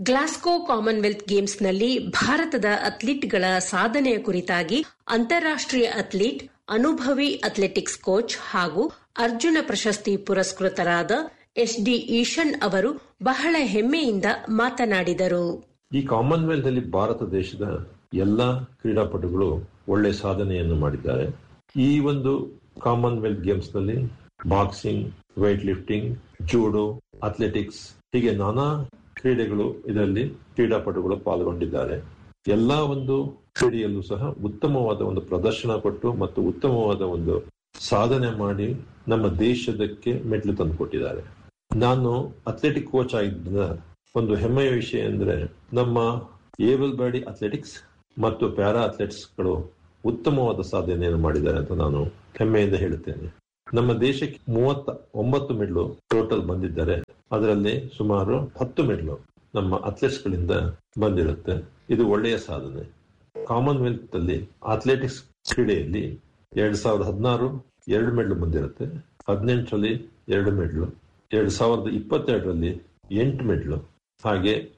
Glasgow Commonwealth ಗೇಮ್ಸ್ನಲ್ಲಿ ಭಾರತದ ಅಥ್ಲೀಟ್ಗಳ ಸಾಧನೆಯ ಕುರಿತಾಗಿ ಅಂತಾರಾಷ್ಟ್ರೀಯ ಅಥ್ಲೀಟ್ ಅನುಭವಿ ಅಥ್ಲೆಟಿಕ್ಸ್ ಕೋಚ್ ಹಾಗೂ ಅರ್ಜುನ ಪ್ರಶಸ್ತಿ ಪುರಸ್ಕೃತರಾದ ಎಸ್ ಡಿ ಈಶನ್ ಅವರು ಬಹಳ ಹೆಮ್ಮೆಯಿಂದ ಮಾತನಾಡಿದರು ಈ ಕಾಮನ್ವೆಲ್ತ್ ಅಲ್ಲಿ ಭಾರತ ದೇಶದ ಎಲ್ಲಾ ಕ್ರೀಡಾಪಟುಗಳು ಒಳ್ಳೆ ಸಾಧನೆಯನ್ನು ಮಾಡಿದ್ದಾರೆ ಈ ಒಂದು ಕಾಮನ್ವೆಲ್ತ್ ಗೇಮ್ಸ್ ನಲ್ಲಿ boxing weight lifting judo athletics ಹೀಗೆ ನಾನಾ ಕ್ರೀಡೆಗಳು ಇದರಲ್ಲಿ ಕ್ರೀಡಾಪಟುಗಳು ಪಾಲ್ಗೊಂಡಿದ್ದಾರೆ ಎಲ್ಲಾ ಒಂದು ಕ್ರೀಡೆಯಲ್ಲೂ ಸಹ ಉತ್ತಮವಾದ ಒಂದು ಪ್ರದರ್ಶನ ಕೊಟ್ಟು ಮತ್ತು ಉತ್ತಮವಾದ ಒಂದು ಸಾಧನೆ ಮಾಡಿ ನಮ್ಮ ದೇಶದಕ್ಕೆ ಮೆಟ್ಲು ತಂದುಕೊಟ್ಟಿದ್ದಾರೆ ನಾನು ಅಥ್ಲೆಟಿಕ್ ಕೋಚ್ ಆಗಿದ್ದ ಒಂದು ಹೆಮ್ಮೆಯ ವಿಷಯ ಅಂದ್ರೆ ನಮ್ಮ ಏಬಲ್ ಬಾಡಿ ಅಥ್ಲೆಟಿಕ್ಸ್ ಮತ್ತು ಪ್ಯಾರಾ ಅಥ್ಲೆಟ್ಸ್ಗಳು ಉತ್ತಮವಾದ ಸಾಧನೆಯನ್ನು ಮಾಡಿದ್ದಾರೆ ಅಂತ ನಾನು ಹೆಮ್ಮೆಯಿಂದ ಹೇಳುತ್ತೇನೆ ನಮ್ಮ ದೇಶಕ್ಕೆ ಮೂವತ್ತ ಒಂಬತ್ತು ಮೆಡ್ಲು ಟೋಟಲ್ ಬಂದಿದ್ದಾರೆ ಅದರಲ್ಲಿ ಸುಮಾರು ಹತ್ತು ಮೆಡ್ಲು ನಮ್ಮ ಅಥ್ಲೆಟ್ಸ್ ಗಳಿಂದ ಬಂದಿರುತ್ತೆ ಇದು ಒಳ್ಳೆಯ ಸಾಧನೆ ಕಾಮನ್ವೆಲ್ತ್ ಅಲ್ಲಿ ಅಥ್ಲೆಟಿಕ್ಸ್ ಕ್ರೀಡೆಯಲ್ಲಿ ಎರಡ್ ಸಾವಿರದ ಹದಿನಾರು ಎರಡು ಮೆಡ್ಲು ಬಂದಿರುತ್ತೆ ಹದಿನೆಂಟರಲ್ಲಿ ಎರಡು ಮೆಡ್ಲು ಎರಡ್ ಸಾವಿರದ ಇಪ್ಪತ್ತೆರಡರಲ್ಲಿ ಎಂಟು ಮೆಡ್ಲು ಹಾಗೆ